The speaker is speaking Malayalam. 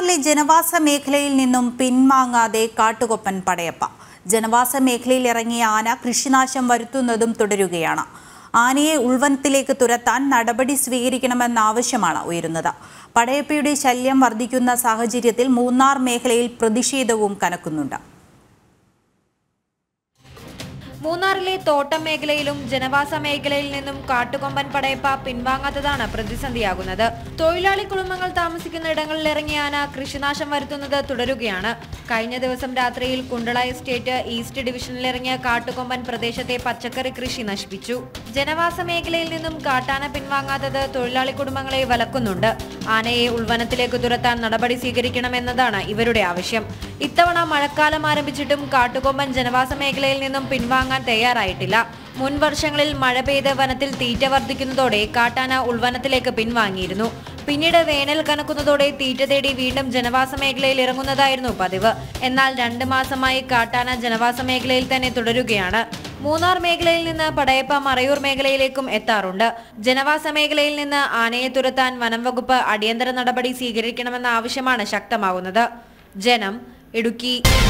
മൂന്നാറിലെ ജനവാസ മേഖലയിൽ നിന്നും പിൻവാങ്ങാതെ കാട്ടുകൊപ്പൻ പടയപ്പ ജനവാസ മേഖലയിൽ ഇറങ്ങിയ ആന കൃഷിനാശം വരുത്തുന്നതും തുടരുകയാണ് ആനയെ ഉൾവനത്തിലേക്ക് തുരത്താൻ നടപടി സ്വീകരിക്കണമെന്ന ആവശ്യമാണ് ഉയരുന്നത് പടയപ്പയുടെ ശല്യം വർദ്ധിക്കുന്ന സാഹചര്യത്തിൽ മൂന്നാർ മേഖലയിൽ പ്രതിഷേധവും കനക്കുന്നുണ്ട് മൂന്നാറിലെ തോട്ടം മേഖലയിലും ജനവാസ മേഖലയിൽ നിന്നും കാട്ടുകൊമ്പൻ പടയപ്പ പിൻവാങ്ങാത്തതാണ് പ്രതിസന്ധിയാകുന്നത് തൊഴിലാളി കുടുംബങ്ങൾ താമസിക്കുന്ന ഇടങ്ങളിൽ ഇറങ്ങിയ ആന കൃഷിനാശം വരുത്തുന്നത് തുടരുകയാണ് കഴിഞ്ഞ ദിവസം രാത്രിയിൽ കുണ്ടള എസ്റ്റേറ്റ് ഈസ്റ്റ് ഡിവിഷനിൽ ഇറങ്ങിയ കാട്ടുകൊമ്പൻ പ്രദേശത്തെ പച്ചക്കറി കൃഷി നശിപ്പിച്ചു ജനവാസ മേഖലയിൽ നിന്നും കാട്ടാന പിൻവാങ്ങാത്തത് തൊഴിലാളി കുടുംബങ്ങളെ വലക്കുന്നുണ്ട് ആനയെ ഉൾവനത്തിലേക്ക് തുരത്താൻ നടപടി സ്വീകരിക്കണമെന്നതാണ് ഇവരുടെ ആവശ്യം ഇത്തവണ മഴക്കാലം ആരംഭിച്ചിട്ടും കാട്ടുകൊമ്പൻ ജനവാസ മേഖലയിൽ നിന്നും പിൻവാങ്ങാൻ തയ്യാറായിട്ടില്ല മുൻ വർഷങ്ങളിൽ മഴ പെയ്ത് വനത്തിൽ തീറ്റ വർദ്ധിക്കുന്നതോടെ കാട്ടാന ഉൾവനത്തിലേക്ക് പിൻവാങ്ങിയിരുന്നു പിന്നീട് വേനൽ കനക്കുന്നതോടെ തീറ്റ തേടി വീണ്ടും ജനവാസ മേഖലയിൽ ഇറങ്ങുന്നതായിരുന്നു പതിവ് എന്നാൽ രണ്ട് മാസമായി കാട്ടാന ജനവാസ മേഖലയിൽ തന്നെ തുടരുകയാണ് മൂന്നാർ മേഖലയിൽ നിന്ന് പടയപ്പ മറയൂർ മേഖലയിലേക്കും എത്താറുണ്ട് ജനവാസ മേഖലയിൽ നിന്ന് ആനയെ തുരത്താൻ വനം വകുപ്പ് അടിയന്തര നടപടി സ്വീകരിക്കണമെന്ന ആവശ്യമാണ് ശക്തമാകുന്നത് ജനം ഇടുക്കി